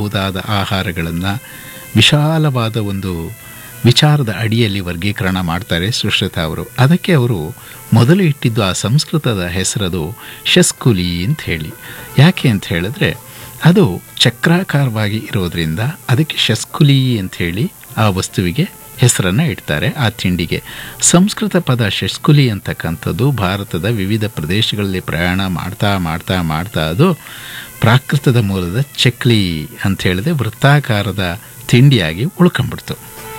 ಸೇವಿಸಬಹುದಾದ ಆಹಾರಗಳನ್ನು ವಿಶಾಲವಾದ ಒಂದು ವಿಚಾರದ ಅಡಿಯಲ್ಲಿ ವರ್ಗೀಕರಣ ಮಾಡ್ತಾರೆ ಸುಶ್ರುತ ಅವರು ಅದಕ್ಕೆ ಅವರು ಮೊದಲು ಇಟ್ಟಿದ್ದು ಆ ಸಂಸ್ಕೃತದ ಹೆಸರದು ಶಸ್ಕುಲಿ ಅಂತ ಹೇಳಿ ಯಾಕೆ ಅಂತ ಹೇಳಿದ್ರೆ ಅದು ಚಕ್ರಾಕಾರವಾಗಿ ಇರೋದ್ರಿಂದ ಅದಕ್ಕೆ ಶಸ್ಕುಲಿ ಅಂತ ಹೇಳಿ ಆ ವಸ್ತುವಿಗೆ ಹೆಸರನ್ನು ಇಡ್ತಾರೆ ಆ ತಿಂಡಿಗೆ ಸಂಸ್ಕೃತ ಪದ ಶಸ್ಕುಲಿ ಅಂತಕ್ಕಂಥದ್ದು ಭಾರತದ ವಿವಿಧ ಪ್ರದೇಶಗಳಲ್ಲಿ ಪ್ರಯಾಣ ಮಾಡ್ತಾ ಮಾಡ್ತಾ ಮಾಡ್ತಾ ಅದು ಪ್ರಾಕೃತದ ಮೂಲದ ಚಕ್ಲಿ ಅಂತ ಹೇಳಿದೆ ವೃತ್ತಾಕಾರದ ತಿಂಡಿಯಾಗಿ ಉಳ್ಕೊಂಬಿಡ್ತು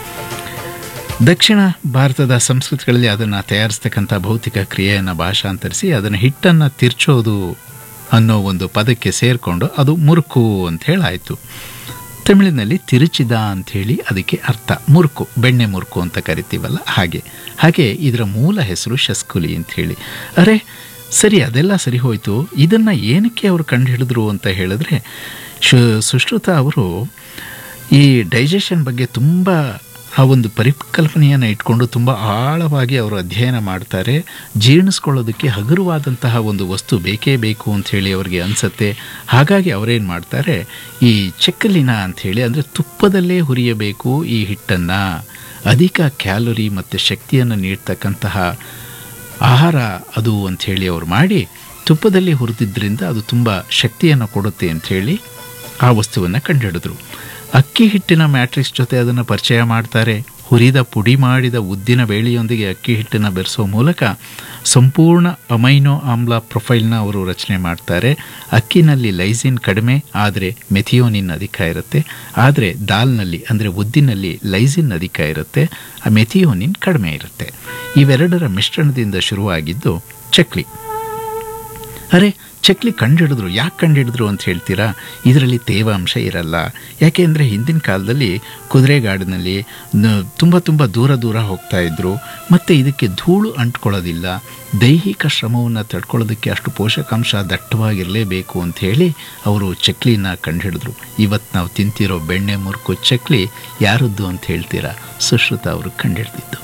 ದಕ್ಷಿಣ ಭಾರತದ ಸಂಸ್ಕೃತಿಗಳಲ್ಲಿ ಅದನ್ನು ತಯಾರಿಸ್ತಕ್ಕಂಥ ಭೌತಿಕ ಕ್ರಿಯೆಯನ್ನು ಭಾಷಾಂತರಿಸಿ ಅದನ್ನು ಹಿಟ್ಟನ್ನು ತಿರ್ಚೋದು ಅನ್ನೋ ಒಂದು ಪದಕ್ಕೆ ಸೇರಿಕೊಂಡು ಅದು ಮುರುಕು ಅಂತ ಹೇಳಾಯಿತು ತಮಿಳಿನಲ್ಲಿ ತಿರುಚಿದ ಅಂಥೇಳಿ ಅದಕ್ಕೆ ಅರ್ಥ ಮುರುಕು ಬೆಣ್ಣೆ ಮುರುಕು ಅಂತ ಕರಿತೀವಲ್ಲ ಹಾಗೆ ಹಾಗೆ ಇದರ ಮೂಲ ಹೆಸರು ಶಸ್ಕುಲಿ ಅಂಥೇಳಿ ಅರೆ ಸರಿ ಅದೆಲ್ಲ ಸರಿ ಹೋಯಿತು ಇದನ್ನು ಏನಕ್ಕೆ ಅವರು ಕಂಡುಹಿಡಿದ್ರು ಅಂತ ಹೇಳಿದ್ರೆ ಶು ಸುಶ್ರುತ ಅವರು ಈ ಡೈಜೆಷನ್ ಬಗ್ಗೆ ತುಂಬ ಆ ಒಂದು ಪರಿಕಲ್ಪನೆಯನ್ನು ಇಟ್ಕೊಂಡು ತುಂಬ ಆಳವಾಗಿ ಅವರು ಅಧ್ಯಯನ ಮಾಡ್ತಾರೆ ಜೀರ್ಣಿಸ್ಕೊಳ್ಳೋದಕ್ಕೆ ಹಗುರವಾದಂತಹ ಒಂದು ವಸ್ತು ಬೇಕೇ ಬೇಕು ಅಂಥೇಳಿ ಅವರಿಗೆ ಅನಿಸುತ್ತೆ ಹಾಗಾಗಿ ಅವರೇನು ಮಾಡ್ತಾರೆ ಈ ಚಕ್ಕಲಿನ ಅಂಥೇಳಿ ಅಂದರೆ ತುಪ್ಪದಲ್ಲೇ ಹುರಿಯಬೇಕು ಈ ಹಿಟ್ಟನ್ನು ಅಧಿಕ ಕ್ಯಾಲರಿ ಮತ್ತು ಶಕ್ತಿಯನ್ನು ನೀಡ್ತಕ್ಕಂತಹ ಆಹಾರ ಅದು ಅಂಥೇಳಿ ಅವ್ರು ಮಾಡಿ ತುಪ್ಪದಲ್ಲಿ ಹುರಿದಿದ್ದರಿಂದ ಅದು ತುಂಬ ಶಕ್ತಿಯನ್ನು ಕೊಡುತ್ತೆ ಅಂಥೇಳಿ ಆ ವಸ್ತುವನ್ನು ಕಂಡುಹಿಡಿದ್ರು ಅಕ್ಕಿ ಹಿಟ್ಟಿನ ಮ್ಯಾಟ್ರಿಕ್ಸ್ ಜೊತೆ ಅದನ್ನು ಪರಿಚಯ ಮಾಡ್ತಾರೆ ಹುರಿದ ಪುಡಿ ಮಾಡಿದ ಉದ್ದಿನ ಬೇಳೆಯೊಂದಿಗೆ ಅಕ್ಕಿ ಹಿಟ್ಟನ್ನು ಬೆರೆಸೋ ಮೂಲಕ ಸಂಪೂರ್ಣ ಅಮೈನೋ ಆಮ್ಲ ಪ್ರೊಫೈಲ್ನ ಅವರು ರಚನೆ ಮಾಡ್ತಾರೆ ಅಕ್ಕಿನಲ್ಲಿ ಲೈಸಿನ್ ಕಡಿಮೆ ಆದರೆ ಮೆಥಿಯೋನಿನ್ ಅಧಿಕ ಇರುತ್ತೆ ಆದರೆ ದಾಲ್ನಲ್ಲಿ ಅಂದರೆ ಉದ್ದಿನಲ್ಲಿ ಲೈಸಿನ್ ಅಧಿಕ ಇರುತ್ತೆ ಆ ಮೆಥಿಯೋನಿನ್ ಕಡಿಮೆ ಇರುತ್ತೆ ಇವೆರಡರ ಮಿಶ್ರಣದಿಂದ ಶುರುವಾಗಿದ್ದು ಚಕ್ಲಿ ಅರೆ ಚಕ್ಲಿ ಕಂಡುಹಿಡಿದ್ರು ಯಾಕೆ ಕಂಡುಹಿಡಿದ್ರು ಅಂತ ಹೇಳ್ತೀರಾ ಇದರಲ್ಲಿ ತೇವಾಂಶ ಇರಲ್ಲ ಯಾಕೆ ಅಂದರೆ ಹಿಂದಿನ ಕಾಲದಲ್ಲಿ ಕುದುರೆಗಾಡಿನಲ್ಲಿ ತುಂಬ ತುಂಬ ದೂರ ದೂರ ಹೋಗ್ತಾ ಇದ್ರು ಮತ್ತು ಇದಕ್ಕೆ ಧೂಳು ಅಂಟ್ಕೊಳ್ಳೋದಿಲ್ಲ ದೈಹಿಕ ಶ್ರಮವನ್ನು ತಡ್ಕೊಳ್ಳೋದಕ್ಕೆ ಅಷ್ಟು ಪೋಷಕಾಂಶ ದಟ್ಟವಾಗಿರಲೇಬೇಕು ಅಂತ ಹೇಳಿ ಅವರು ಚಕ್ಲಿನ ಕಂಡುಹಿಡಿದ್ರು ಇವತ್ತು ನಾವು ತಿಂತಿರೋ ಬೆಣ್ಣೆ ಮುರುಕು ಚಕ್ಲಿ ಯಾರದ್ದು ಅಂತ ಹೇಳ್ತೀರಾ ಸುಶ್ರುತ ಅವರು ಕಂಡುಹಿಡ್ದಿದ್ದು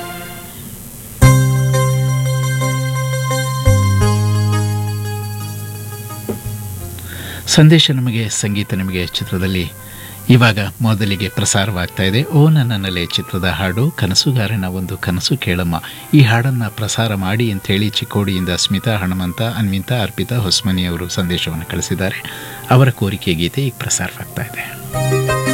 ಸಂದೇಶ ನಮಗೆ ಸಂಗೀತ ನಿಮಗೆ ಚಿತ್ರದಲ್ಲಿ ಇವಾಗ ಮೊದಲಿಗೆ ಪ್ರಸಾರವಾಗ್ತಾ ಇದೆ ಓ ನನ್ನನಲೆ ಚಿತ್ರದ ಹಾಡು ಕನಸುಗಾರನ ಒಂದು ಕನಸು ಕೇಳಮ್ಮ ಈ ಹಾಡನ್ನು ಪ್ರಸಾರ ಮಾಡಿ ಅಂಥೇಳಿ ಚಿಕ್ಕೋಡಿಯಿಂದ ಸ್ಮಿತಾ ಹನುಮಂತ ಅನ್ವಿತಾ ಅರ್ಪಿತಾ ಹೊಸ್ಮನಿ ಅವರು ಸಂದೇಶವನ್ನು ಕಳಿಸಿದ್ದಾರೆ ಅವರ ಕೋರಿಕೆ ಗೀತೆ ಈಗ ಪ್ರಸಾರವಾಗ್ತಾ ಇದೆ